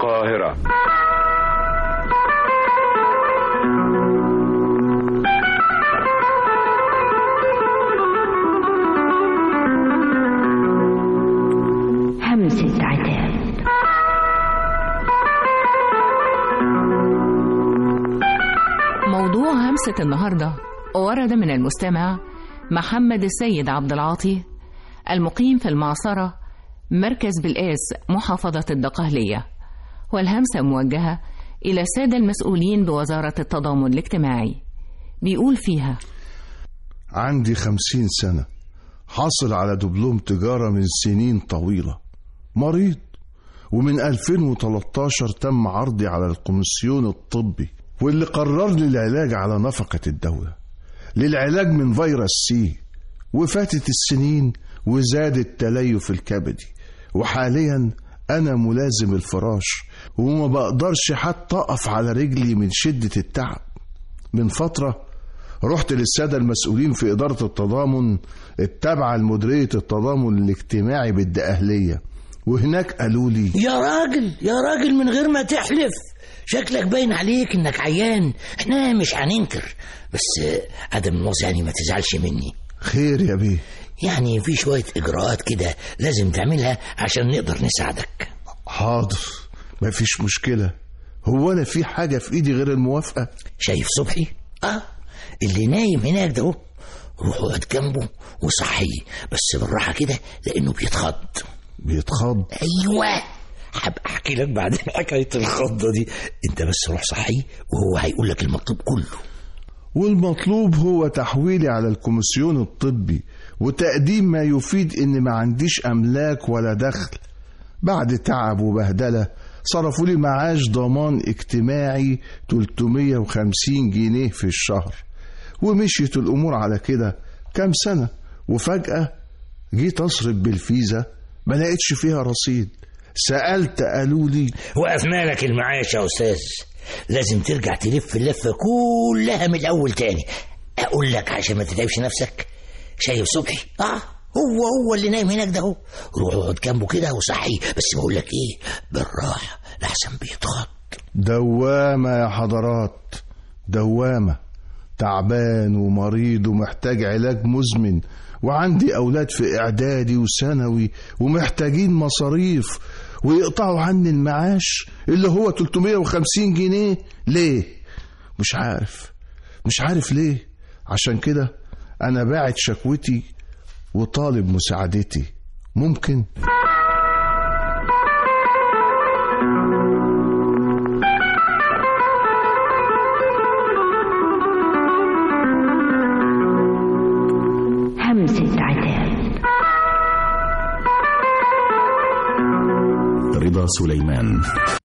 القاهرة همسة عتاب موضوع همسة النهاردة ورد من المستمع محمد السيد عبد العاطي المقيم في المعصرة مركز بالقاس محافظة الدقهلية والهمسة موجهة إلى السادة المسؤولين بوزارة التضامن الاجتماعي بيقول فيها عندي خمسين سنة حاصل على دبلوم تجارة من سنين طويلة مريض ومن 2013 تم عرضي على الكوميسيون الطبي واللي قرر لي العلاج على نفقة الدولة للعلاج من فيروس سي وفاتت السنين وزاد التليف الكبدي وحاليا أنا ملازم الفراش وما بقدرش حتى أقف على رجلي من شدة التعب من فترة رحت للسادة المسؤولين في إدارة التضامن التابعة لمديرية التضامن الاجتماعي بالدقهلية وهناك قالوا لي يا راجل يا راجل من غير ما تحلف شكلك باين عليك انك عيان احنا مش هننكر بس آه، عدم الوصي يعني ما تزعلش مني خير يا بيه يعني في شوية إجراءات كده لازم تعملها عشان نقدر نساعدك حاضر مفيش مشكلة هو أنا في حاجة في إيدي غير الموافقة شايف صبحي؟ اه اللي نايم هناك ده اهو روح اقعد جنبه وصحيه بس بالراحة كده لأنه بيتخض بيتخض أيوه هبقى أحكي لك بعدين حكاية الخضة دي أنت بس روح صحيه وهو هيقول لك المطلوب كله والمطلوب هو تحويلي على الكوميسيون الطبي وتقديم ما يفيد إن ما عنديش أملاك ولا دخل بعد تعب وبهدلة صرفوا لي معاش ضمان اجتماعي 350 جنيه في الشهر ومشيت الأمور على كده كام سنة وفجأة جيت أصرف بالفيزا ما لقيتش فيها رصيد سألت قالوا لي وقفنا لك المعاش يا أستاذ لازم ترجع تلف اللفة كلها من الأول تاني أقول لك عشان ما تتعبش نفسك شايف صبحي آه هو هو اللي نايم هناك ده هو روح اقعد جنبه كده وصحيه بس بقول لك ايه بالراحه لحسن بيتخض دوامة يا حضرات دوامة تعبان ومريض ومحتاج علاج مزمن وعندي أولاد في إعدادي وثانوي ومحتاجين مصاريف ويقطعوا عني المعاش اللي هو 350 جنيه ليه؟ مش عارف مش عارف ليه عشان كده أنا باعت شكوتي وطالب مساعدتي ممكن؟ همسة عتاب رضا سليمان